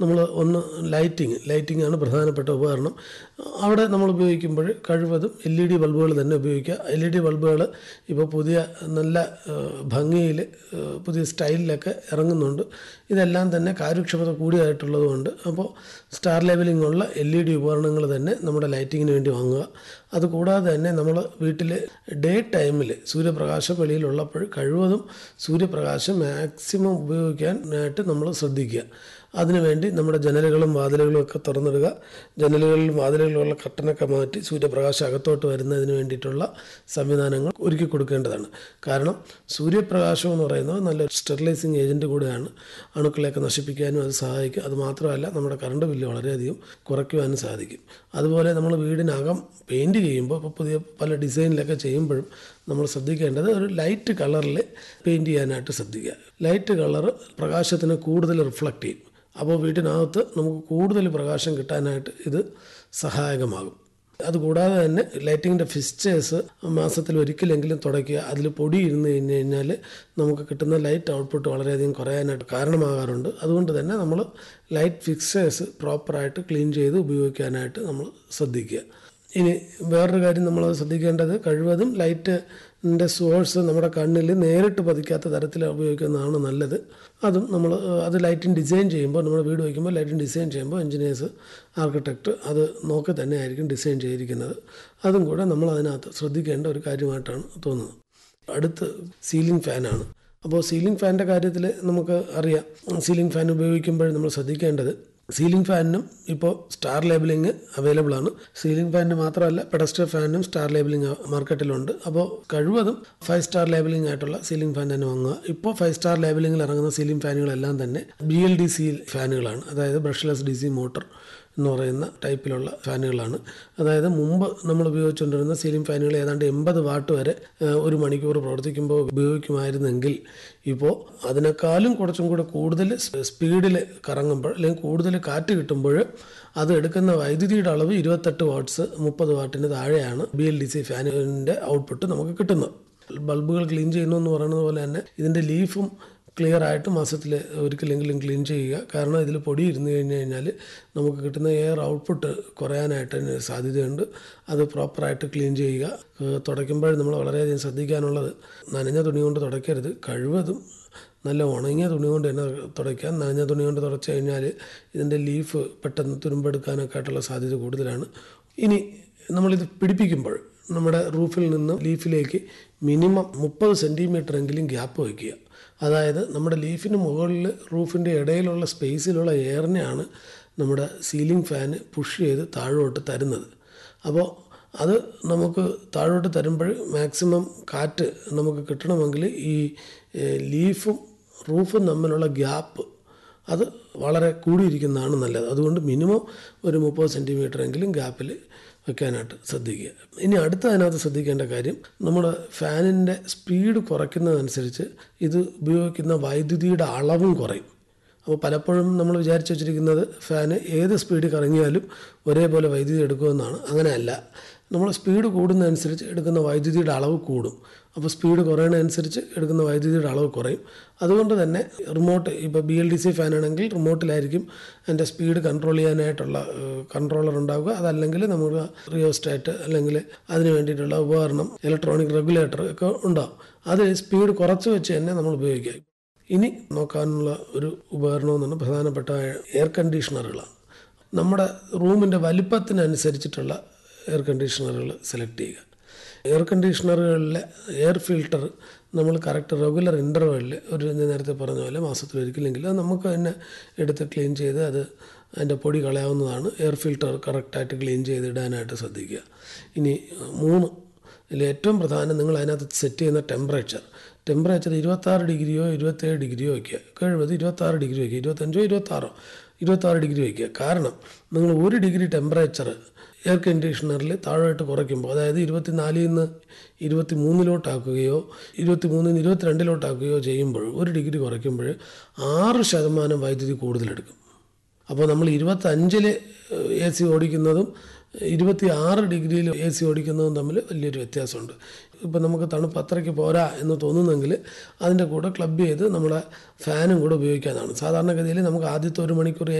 നമ്മൾ ഒന്ന് lighting lighting ആണ് പ്രധാനപ്പെട്ട ഉപകരണം അവിടെ നമ്മൾ ഉപയോഗിക്കുമ്പോൾ കഴിവതും എൽ ഇ ഡി ബൾബുകൾ തന്നെ ഉപയോഗിക്കുക എൽ ഇ ഡി ബൾബുകൾ ഇപ്പോൾ പുതിയ നല്ല ഭംഗിയിൽ പുതിയ സ്റ്റൈലിലൊക്കെ ഇറങ്ങുന്നുണ്ട് ഇതെല്ലാം തന്നെ കാര്യക്ഷമത കൂടിയായിട്ടുള്ളത് കൊണ്ട് അപ്പോൾ സ്റ്റാർ ലെവലിംഗ് ഉള്ള എൽ ഇ ഡി ഉപകരണങ്ങൾ തന്നെ നമ്മുടെ ലൈറ്റിങ്ങിന് വേണ്ടി വാങ്ങുക അതുകൂടാതെ തന്നെ നമ്മൾ വീട്ടിൽ ഡേ ടൈമിൽ സൂര്യപ്രകാശം വെളിയിലുള്ളപ്പോൾ കഴിവതും സൂര്യപ്രകാശം മാക്സിമം ഉപയോഗിക്കാനായിട്ട് നമ്മൾ ശ്രദ്ധിക്കുക അതിനുവേണ്ടി നമ്മുടെ ജനലുകളും വാതിലുകളും ഒക്കെ തുറന്നിടുക ജനലുകളിലും വാതിലുകളിലുള്ള കട്ടനൊക്കെ മാറ്റി സൂര്യപ്രകാശം അകത്തോട്ട് വരുന്നതിന് വേണ്ടിയിട്ടുള്ള സംവിധാനങ്ങൾ ഒരുക്കി കൊടുക്കേണ്ടതാണ് കാരണം സൂര്യപ്രകാശം എന്ന് പറയുന്നത് നല്ലൊരു സ്റ്റെറിലൈസിങ് ഏജൻറ്റ് കൂടെയാണ് അണുക്കളെയൊക്കെ നശിപ്പിക്കാനും അത് സഹായിക്കും അത് മാത്രമല്ല നമ്മുടെ കറണ്ട് ബില്ല് വളരെയധികം കുറയ്ക്കുവാനും സാധിക്കും അതുപോലെ നമ്മൾ വീടിനകം പെയിൻറ് ചെയ്യുമ്പോൾ ഇപ്പോൾ പുതിയ പല ഡിസൈനിലൊക്കെ ചെയ്യുമ്പോഴും നമ്മൾ ശ്രദ്ധിക്കേണ്ടത് ഒരു ലൈറ്റ് കളറിൽ പെയിൻറ് ചെയ്യാനായിട്ട് ശ്രദ്ധിക്കുക ലൈറ്റ് കളർ പ്രകാശത്തിന് കൂടുതൽ റിഫ്ലക്റ്റ് ചെയ്യും അപ്പോൾ വീട്ടിനകത്ത് നമുക്ക് കൂടുതൽ പ്രകാശം കിട്ടാനായിട്ട് ഇത് സഹായകമാകും അതുകൂടാതെ തന്നെ ലൈറ്റിങ്ങിൻ്റെ ഫിക്സ്റ്റേഴ്സ് മാസത്തിൽ ഒരിക്കലെങ്കിലും തുടയ്ക്കുക അതിൽ പൊടി ഇരുന്ന് കഴിഞ്ഞ് കഴിഞ്ഞാൽ നമുക്ക് കിട്ടുന്ന ലൈറ്റ് ഔട്ട്പുട്ട് വളരെയധികം കുറയാനായിട്ട് കാരണമാകാറുണ്ട് അതുകൊണ്ട് തന്നെ നമ്മൾ ലൈറ്റ് ഫിക്സ്റ്റേഴ്സ് പ്രോപ്പറായിട്ട് ക്ലീൻ ചെയ്ത് ഉപയോഗിക്കാനായിട്ട് നമ്മൾ ശ്രദ്ധിക്കുക ഇനി വേറൊരു കാര്യം നമ്മൾ ശ്രദ്ധിക്കേണ്ടത് കഴിവതും ലൈറ്റിൻ്റെ സോഴ്സ് നമ്മുടെ കണ്ണിൽ നേരിട്ട് പതിക്കാത്ത തരത്തിൽ ഉപയോഗിക്കുന്നതാണ് നല്ലത് അതും നമ്മൾ അത് ലൈറ്റിംഗ് ഡിസൈൻ ചെയ്യുമ്പോൾ നമ്മൾ വീട് വയ്ക്കുമ്പോൾ ലൈറ്റിംഗ് ഡിസൈൻ ചെയ്യുമ്പോൾ എഞ്ചിനീയേഴ്സ് ആർക്കിടെക്റ്റ് അത് നോക്കി തന്നെ ആയിരിക്കും ഡിസൈൻ ചെയ്തിരിക്കുന്നത് അതും കൂടെ നമ്മൾ അതിനകത്ത് ശ്രദ്ധിക്കേണ്ട ഒരു കാര്യമായിട്ടാണ് തോന്നുന്നത് അടുത്ത് സീലിംഗ് ഫാനാണ് അപ്പോൾ സീലിംഗ് ഫാനിൻ്റെ കാര്യത്തിൽ നമുക്ക് അറിയാം സീലിംഗ് ഫാൻ ഉപയോഗിക്കുമ്പോൾ നമ്മൾ ശ്രദ്ധിക്കേണ്ടത് സീലിംഗ് ഫാനിനും ഇപ്പോൾ സ്റ്റാർ ലേബലിംഗ് അവൈലബിൾ ആണ് സീലിംഗ് ഫാനിന് മാത്രമല്ല പെഡസ്റ്റർ ഫാനിനും സ്റ്റാർ ലേബലിംഗ് മാർക്കറ്റിലുണ്ട് അപ്പോൾ കഴിവതും ഫൈവ് സ്റ്റാർ ലേബലിംഗ് ആയിട്ടുള്ള സീലിംഗ് ഫാൻ തന്നെ വാങ്ങുക ഇപ്പോൾ ഫൈവ് സ്റ്റാർ ലേബലിംഗിൽ ഇറങ്ങുന്ന സീലിംഗ് ഫാനുകളെല്ലാം തന്നെ ബി എൽ ഡി സി ഫാനുകളാണ് അതായത് ബ്രഷ്ലെസ് ഡി സി മോട്ടർ എന്ന് പറയുന്ന ടൈപ്പിലുള്ള ഫാനുകളാണ് അതായത് മുമ്പ് നമ്മൾ ഉപയോഗിച്ചുകൊണ്ടിരുന്ന സീലിംഗ് ഫാനുകൾ ഏതാണ്ട് എൺപത് വാട്ട് വരെ ഒരു മണിക്കൂർ പ്രവർത്തിക്കുമ്പോൾ ഉപയോഗിക്കുമായിരുന്നെങ്കിൽ ഇപ്പോൾ അതിനേക്കാളും കുറച്ചും കൂടെ കൂടുതൽ സ്പീഡിൽ കറങ്ങുമ്പോൾ അല്ലെങ്കിൽ കൂടുതൽ കാറ്റ് കിട്ടുമ്പോൾ അത് എടുക്കുന്ന വൈദ്യുതിയുടെ അളവ് ഇരുപത്തെട്ട് വാട്ട്സ് മുപ്പത് വാട്ടിന് താഴെയാണ് ബി എൽ ഡി സി ഫാനിൻ്റെ ഔട്ട്പുട്ട് നമുക്ക് കിട്ടുന്നത് ബൾബുകൾ ക്ലീൻ ചെയ്യുന്നു എന്ന് പറയുന്നത് പോലെ തന്നെ ഇതിൻ്റെ ലീഫും ക്ലിയർ ആയിട്ട് മാസത്തിൽ ഒരിക്കലെങ്കിലും ക്ലീൻ ചെയ്യുക കാരണം ഇതിൽ പൊടി ഇരുന്ന് കഴിഞ്ഞ് കഴിഞ്ഞാൽ നമുക്ക് കിട്ടുന്ന എയർ ഔട്ട്പുട്ട് കുറയാനായിട്ട് സാധ്യതയുണ്ട് അത് പ്രോപ്പറായിട്ട് ക്ലീൻ ചെയ്യുക തുടയ്ക്കുമ്പോൾ നമ്മൾ വളരെയധികം ശ്രദ്ധിക്കാനുള്ളത് നനഞ്ഞ തുണി കൊണ്ട് തുടയ്ക്കരുത് കഴിവതും നല്ല ഉണങ്ങിയ തുണി കൊണ്ട് തന്നെ തുടയ്ക്കാം നനഞ്ഞ തുണി കൊണ്ട് തുടച്ച് കഴിഞ്ഞാൽ ഇതിൻ്റെ ലീഫ് പെട്ടെന്ന് തുരുമ്പെടുക്കാനൊക്കെ ആയിട്ടുള്ള സാധ്യത കൂടുതലാണ് ഇനി നമ്മളിത് പിടിപ്പിക്കുമ്പോൾ നമ്മുടെ റൂഫിൽ നിന്ന് ലീഫിലേക്ക് മിനിമം മുപ്പത് സെൻറ്റിമീറ്റർ എങ്കിലും ഗ്യാപ്പ് വയ്ക്കുക അതായത് നമ്മുടെ ലീഫിന് മുകളിൽ റൂഫിൻ്റെ ഇടയിലുള്ള സ്പേസിലുള്ള എയറിനെയാണ് നമ്മുടെ സീലിംഗ് ഫാന് പുഷ് ചെയ്ത് താഴോട്ട് തരുന്നത് അപ്പോൾ അത് നമുക്ക് താഴോട്ട് തരുമ്പോൾ മാക്സിമം കാറ്റ് നമുക്ക് കിട്ടണമെങ്കിൽ ഈ ലീഫും റൂഫും തമ്മിലുള്ള ഗ്യാപ്പ് അത് വളരെ കൂടിയിരിക്കുന്നതാണ് നല്ലത് അതുകൊണ്ട് മിനിമം ഒരു മുപ്പത് സെൻറ്റിമീറ്റർ എങ്കിലും ഗ്യാപ്പിൽ വെക്കാനായിട്ട് ശ്രദ്ധിക്കുക ഇനി അടുത്ത അതിനകത്ത് ശ്രദ്ധിക്കേണ്ട കാര്യം നമ്മൾ ഫാനിൻ്റെ സ്പീഡ് കുറയ്ക്കുന്നതനുസരിച്ച് ഇത് ഉപയോഗിക്കുന്ന വൈദ്യുതിയുടെ അളവും കുറയും അപ്പോൾ പലപ്പോഴും നമ്മൾ വിചാരിച്ചു വച്ചിരിക്കുന്നത് ഫാന് ഏത് സ്പീഡിൽ കറങ്ങിയാലും ഒരേപോലെ വൈദ്യുതി എടുക്കുമെന്നാണ് അങ്ങനെയല്ല നമ്മൾ സ്പീഡ് കൂടുന്നതനുസരിച്ച് എടുക്കുന്ന വൈദ്യുതിയുടെ അളവ് കൂടും അപ്പോൾ സ്പീഡ് കുറയുന്നതനുസരിച്ച് എടുക്കുന്ന വൈദ്യുതിയുടെ അളവ് കുറയും അതുകൊണ്ട് തന്നെ റിമോട്ട് ഇപ്പോൾ ബി എൽ ഡി സി ഫാനാണെങ്കിൽ റിമോട്ടിലായിരിക്കും അതിൻ്റെ സ്പീഡ് കൺട്രോൾ ചെയ്യാനായിട്ടുള്ള കൺട്രോളർ ഉണ്ടാവുക അതല്ലെങ്കിൽ നമുക്ക് റിയോസ്റ്റാറ്റ് അല്ലെങ്കിൽ അതിന് വേണ്ടിയിട്ടുള്ള ഉപകരണം ഇലക്ട്രോണിക് റെഗുലേറ്റർ ഒക്കെ ഉണ്ടാവും അത് സ്പീഡ് കുറച്ച് വെച്ച് തന്നെ നമ്മൾ ഉപയോഗിക്കുക ഇനി നോക്കാനുള്ള ഒരു ഉപകരണം എന്നാണ് പ്രധാനപ്പെട്ട എയർ കണ്ടീഷണറുകളാണ് നമ്മുടെ റൂമിൻ്റെ വലിപ്പത്തിനനുസരിച്ചിട്ടുള്ള എയർ കണ്ടീഷണറുകൾ സെലക്ട് ചെയ്യുക എയർ കണ്ടീഷണറുകളിലെ എയർ ഫിൽട്ടർ നമ്മൾ കറക്റ്റ് റെഗുലർ ഇൻ്റർവെല്ലിൽ ഒരു ഞാൻ നേരത്തെ പറഞ്ഞ പോലെ മാസത്തിൽ ഒരിക്കലെങ്കിലും അത് നമുക്ക് തന്നെ എടുത്ത് ക്ലീൻ ചെയ്ത് അത് അതിൻ്റെ പൊടി കളയാവുന്നതാണ് എയർ ഫിൽട്ടർ കറക്റ്റായിട്ട് ക്ലീൻ ചെയ്ത് ഇടാനായിട്ട് ശ്രദ്ധിക്കുക ഇനി മൂന്ന് ഇതിൽ ഏറ്റവും പ്രധാനം നിങ്ങൾ അതിനകത്ത് സെറ്റ് ചെയ്യുന്ന ടെമ്പറേച്ചർ ടെമ്പറേച്ചർ ഇരുപത്താറ് ഡിഗ്രിയോ ഇരുപത്തേഴ് ഡിഗ്രിയോ വയ്ക്കുക കഴിവത് ഇരുപത്താറ് ഡിഗ്രി വയ്ക്കുക ഇരുപത്തഞ്ചോ ഇരുപത്താറോ ഇരുപത്താറ് ഡിഗ്രി വയ്ക്കുക കാരണം നിങ്ങൾ ഒരു ഡിഗ്രി ടെമ്പറേച്ചർ എയർ കണ്ടീഷണറിൽ താഴോട്ട് കുറയ്ക്കുമ്പോൾ അതായത് ഇരുപത്തിനാലിൽ നിന്ന് ഇരുപത്തി മൂന്നിലോട്ടാക്കുകയോ ഇരുപത്തി മൂന്നിൽ നിന്ന് ഇരുപത്തിരണ്ടിലോട്ടാക്കുകയോ ചെയ്യുമ്പോൾ ഒരു ഡിഗ്രി കുറയ്ക്കുമ്പോൾ ആറ് ശതമാനം വൈദ്യുതി കൂടുതലെടുക്കും അപ്പോൾ നമ്മൾ ഇരുപത്തഞ്ചിൽ എ സി ഓടിക്കുന്നതും ഇരുപത്തി ആറ് ഡിഗ്രിയിൽ എ സി ഓടിക്കുന്നതും തമ്മിൽ വലിയൊരു വ്യത്യാസമുണ്ട് ഇപ്പം നമുക്ക് തണുപ്പ് അത്രയ്ക്ക് പോരാ എന്ന് തോന്നുന്നെങ്കിൽ അതിൻ്റെ കൂടെ ക്ലബ് ചെയ്ത് നമ്മളെ ഫാനും കൂടെ ഉപയോഗിക്കാനാണ് സാധാരണഗതിയിൽ നമുക്ക് ആദ്യത്തെ ഒരു മണിക്കൂർ